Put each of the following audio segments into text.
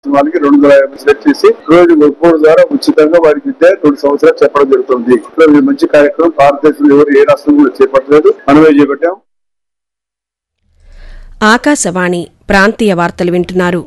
వాళ్ళకి రెండు వందల యాభై సెట్ చేసి రోజు ఒక్కోడు ద్వారా ఉచితంగా వారికి విద్య రెండు సంవత్సరాలు చెప్పడం జరుగుతుంది ఇక్కడ ఇది మంచి కార్యక్రమం భారతదేశంలో ఎవరు ఏ రాష్ట్రం కూడా చేపట్టలేదు మనమే చేపట్టాం ఆకాశవాణి ప్రాంతీయ వార్తలు వింటున్నారు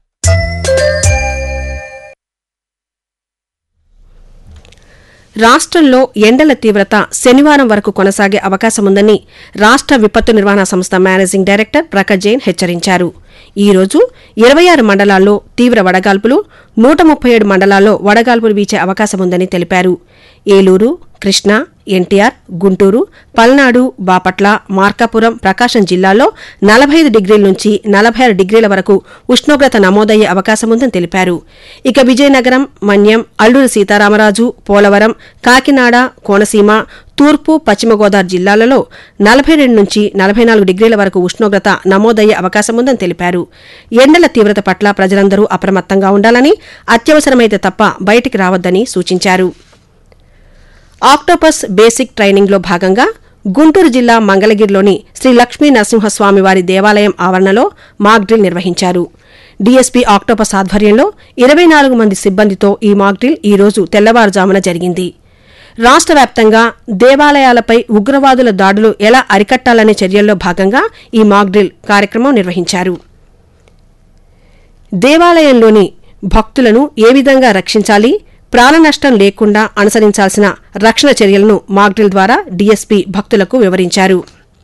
రాష్ట్రంలో ఎండల తీవ్రత శనివారం వరకు కొనసాగే అవకాశముందని రాష్ట్ర విపత్తు నిర్వహణ సంస్థ మేనేజింగ్ డైరెక్టర్ ప్రకాష్ జైన్ హెచ్చరించారు ఈ రోజు ఇరవై ఆరు మండలాల్లో తీవ్ర వడగాల్పులు నూట ముప్పై ఏడు మండలాల్లో వడగాల్పులు వీచే అవకాశముందని తెలిపారు ఏలూరు కృష్ణా ఎన్టీఆర్ గుంటూరు పల్నాడు బాపట్ల మార్కాపురం ప్రకాశం జిల్లాల్లో నలభై ఐదు డిగ్రీల నుంచి నలభై ఆరు డిగ్రీల వరకు ఉష్ణోగ్రత నమోదయ్యే అవకాశముందని తెలిపారు ఇక విజయనగరం మన్యం అల్లూరి సీతారామరాజు పోలవరం కాకినాడ కోనసీమ తూర్పు పశ్చిమ గోదావరి జిల్లాలలో నలభై రెండు నుంచి నలభై నాలుగు డిగ్రీల వరకు ఉష్ణోగ్రత నమోదయ్యే అవకాశముందని తెలిపారు ఎండల తీవ్రత పట్ల ప్రజలందరూ అప్రమత్తంగా ఉండాలని అత్యవసరమైతే తప్ప బయటికి రావద్దని సూచించారు ఆక్టోపస్ బేసిక్ ట్రైనింగ్లో భాగంగా గుంటూరు జిల్లా మంగళగిరిలోని శ్రీ లక్ష్మీ నరసింహస్వామివారి దేవాలయం ఆవరణలో మాక్ డ్రిల్ నిర్వహించారు డీఎస్పీ ఆక్టోపస్ ఆధ్వర్యంలో ఇరవై నాలుగు మంది సిబ్బందితో ఈ మాక్ డ్రిల్ ఈ రోజు తెల్లవారుజామున జరిగింది రాష్ట్ర వ్యాప్తంగా దేవాలయాలపై ఉగ్రవాదుల దాడులు ఎలా అరికట్టాలనే చర్యల్లో భాగంగా ఈ మాక్ డ్రిల్ కార్యక్రమం నిర్వహించారు దేవాలయంలోని భక్తులను ఏ విధంగా రక్షించాలి ప్రాణ నష్టం లేకుండా అనుసరించాల్సిన రక్షణ చర్యలను మాక్డ్రిల్ ద్వారా డీఎస్పీ భక్తులకు వివరించారు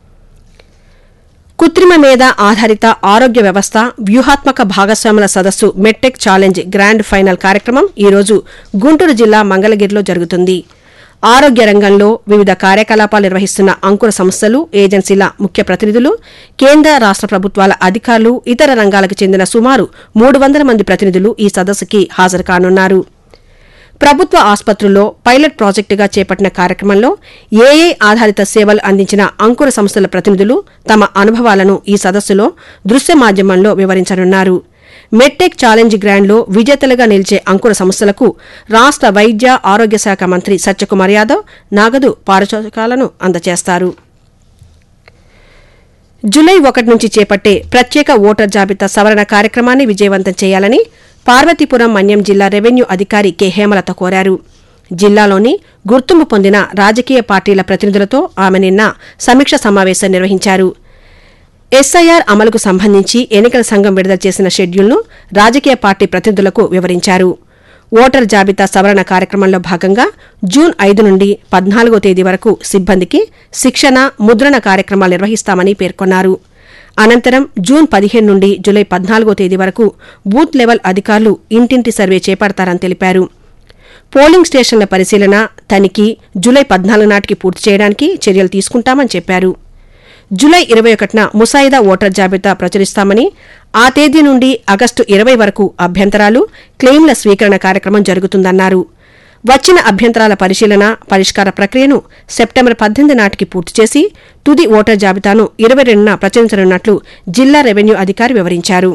కృత్రిమ మేధ ఆధారిత ఆరోగ్య వ్యవస్థ వ్యూహాత్మక భాగస్వాముల సదస్సు మెట్టెక్ ఛాలెంజ్ గ్రాండ్ ఫైనల్ కార్యక్రమం ఈరోజు గుంటూరు జిల్లా మంగళగిరిలో జరుగుతుంది ఆరోగ్య రంగంలో వివిధ కార్యకలాపాలు నిర్వహిస్తున్న అంకుర సంస్థలు ఏజెన్సీల ముఖ్య ప్రతినిధులు కేంద్ర రాష్ట ప్రభుత్వాల అధికారులు ఇతర రంగాలకు చెందిన సుమారు మూడు వందల మంది ప్రతినిధులు ఈ సదస్సుకి హాజరు కానున్నారు ప్రభుత్వ ఆసుపత్రుల్లో పైలట్ ప్రాజెక్టుగా చేపట్టిన కార్యక్రమంలో ఏఏ ఆధారిత సేవలు అందించిన అంకుర సంస్థల ప్రతినిధులు తమ అనుభవాలను ఈ సదస్సులో దృశ్య మాధ్యమంలో వివరించనున్నారు మెట్టెక్ ఛాలెంజ్ గ్రాండ్లో విజేతలుగా నిలిచే అంకుర సంస్థలకు రాష్ట వైద్య ఆరోగ్య శాఖ మంత్రి సత్యకుమార్ యాదవ్ నగదు పారితోషికాలను అందజేస్తారు జులై ఒకటి నుంచి చేపట్టే ప్రత్యేక ఓటర్ జాబితా సవరణ కార్యక్రమాన్ని విజయవంతం చేయాలని పార్వతీపురం మన్యం జిల్లా రెవెన్యూ అధికారి కె హేమలత కోరారు జిల్లాలోని గుర్తింపు పొందిన రాజకీయ పార్టీల ప్రతినిధులతో ఆమె నిన్న సమీక్ష సమావేశం నిర్వహించారు ఎస్ఐఆర్ అమలుకు సంబంధించి ఎన్నికల సంఘం విడుదల చేసిన షెడ్యూల్ను రాజకీయ పార్టీ ప్రతినిధులకు వివరించారు ఓటర్ జాబితా సవరణ కార్యక్రమంలో భాగంగా జూన్ ఐదు నుండి పద్నాలుగో తేదీ వరకు సిబ్బందికి శిక్షణ ముద్రణ కార్యక్రమాలు నిర్వహిస్తామని పేర్కొన్నారు అనంతరం జూన్ పదిహేను నుండి జులై పద్నాలుగో తేదీ వరకు బూత్ లెవెల్ అధికారులు ఇంటింటి సర్వే చేపడతారని తెలిపారు పోలింగ్ స్టేషన్ల పరిశీలన తనిఖీ జులై పద్నాలుగు నాటికి పూర్తి చేయడానికి చర్యలు తీసుకుంటామని చెప్పారు జులై ఇరవై ఒకటిన ముసాయిదా ఓటర్ జాబితా ప్రచురిస్తామని ఆ తేదీ నుండి ఆగస్టు ఇరవై వరకు అభ్యంతరాలు క్లెయిమ్ల స్వీకరణ కార్యక్రమం జరుగుతుందన్నారు వచ్చిన అభ్యంతరాల పరిశీలన పరిష్కార ప్రక్రియను సెప్టెంబర్ పద్దెనిమిది నాటికి పూర్తి చేసి తుది ఓటర్ జాబితాను ఇరవై రెండున ప్రచురించనున్నట్లు జిల్లా రెవెన్యూ అధికారి వివరించారు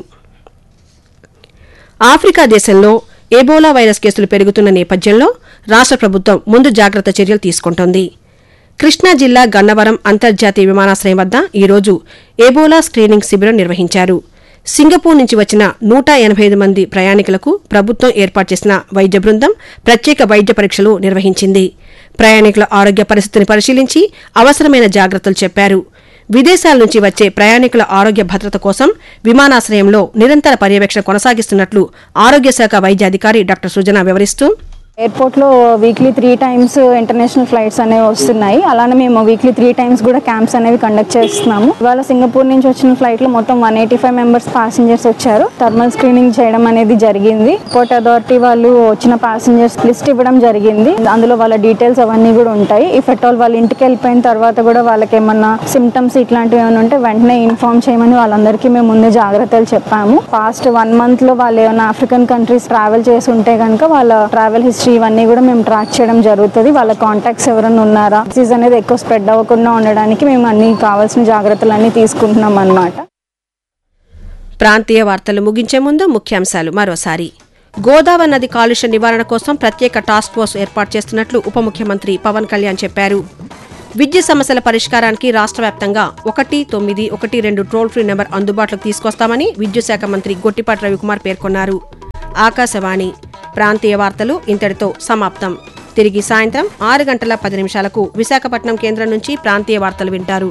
ఆఫ్రికా దేశంలో ఎబోలా వైరస్ కేసులు పెరుగుతున్న నేపథ్యంలో రాష్ట ప్రభుత్వం ముందు జాగ్రత్త చర్యలు తీసుకుంటోంది కృష్ణా జిల్లా గన్నవరం అంతర్జాతీయ విమానాశ్రయం వద్ద ఈరోజు ఎబోలా స్క్రీనింగ్ శిబిరం నిర్వహించారు సింగపూర్ నుంచి వచ్చిన నూట ఎనభై ఐదు మంది ప్రయాణికులకు ప్రభుత్వం ఏర్పాటు చేసిన వైద్య బృందం ప్రత్యేక వైద్య పరీక్షలు నిర్వహించింది ప్రయాణికుల ఆరోగ్య పరిస్థితిని పరిశీలించి అవసరమైన జాగ్రత్తలు చెప్పారు విదేశాల నుంచి వచ్చే ప్రయాణికుల ఆరోగ్య భద్రత కోసం విమానాశ్రయంలో నిరంతర పర్యవేక్షణ కొనసాగిస్తున్నట్లు ఆరోగ్య శాఖ వైద్య అధికారి డాక్టర్ సుజన వివరిస్తూ ఎయిర్పోర్ట్లో weekly three times international flights అనేవి వస్తున్నాయి అలానే మేము వీక్లీ త్రీ టైమ్స్ కూడా క్యాంప్స్ అనేవి కండక్ట్ చేస్తున్నాము ఇవాళ సింగపూర్ నుంచి వచ్చిన ఫ్లైట్లో మొత్తం one eighty five members passengers వచ్చారు థర్మల్ స్క్రీనింగ్ చేయడం అనేది జరిగింది ఎయిర్పోర్ట్ అథారిటీ వాళ్ళు వచ్చిన ప్యాసింజర్స్ లిస్ట్ ఇవ్వడం జరిగింది అందులో వాళ్ళ డీటెయిల్స్ అవన్నీ కూడా ఉంటాయి ఇఫ్ ఎట్ ఆల్ వాళ్ళ ఇంటికి వెళ్ళిపోయిన తర్వాత కూడా వాళ్ళకి ఏమన్నా సిమ్టమ్స్ ఇట్లాంటివి ఏమైనా ఉంటే వెంటనే ఇన్ఫార్మ్ చేయమని వాళ్ళందరికీ మేము ముందే జాగ్రత్తలు చెప్పాము పాస్ట్ వన్ మంత్ లో వాళ్ళు ఏమైనా ఆఫ్రికన్ కంట్రీస్ ట్రావెల్ చేసి ఉంటే కనుక వాళ్ళ ట్రావెల్ హిస్టరీ ఇవన్నీ కూడా మేము ట్రాక్ చేయడం జరుగుతుంది వాళ్ళ కాంటాక్ట్స్ ఎవరైనా ఉన్నారా డిసీజ్ అనేది ఎక్కువ స్ప్రెడ్ అవ్వకుండా ఉండడానికి మేము అన్ని కావాల్సిన జాగ్రత్తలు అన్ని తీసుకుంటున్నాం అన్నమాట ప్రాంతీయ వార్తలు ముగించే ముందు ముఖ్యాంశాలు మరోసారి గోదావరి నది కాలుష్య నివారణ కోసం ప్రత్యేక టాస్క్ ఫోర్స్ ఏర్పాటు చేస్తున్నట్లు ఉప ముఖ్యమంత్రి పవన్ కళ్యాణ్ చెప్పారు విద్యుత్ సమస్యల పరిష్కారానికి రాష్ట్ర వ్యాప్తంగా ఒకటి తొమ్మిది ఒకటి రెండు టోల్ ఫ్రీ నెంబర్ అందుబాటులోకి తీసుకొస్తామని విద్యుత్ శాఖ మంత్రి గొట్టిపాటి రవికుమార్ పేర్కొన్నారు ఆకాశవాణి ప్రాంతీయ వార్తలు ఇంతటితో సమాప్తం తిరిగి సాయంత్రం ఆరు గంటల పది నిమిషాలకు విశాఖపట్నం కేంద్రం నుంచి ప్రాంతీయ వార్తలు వింటారు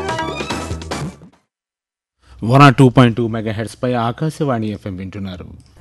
one or two point two megahertz పై ఆకాశవాణి ఎఫ్ఎం వింటున్నారు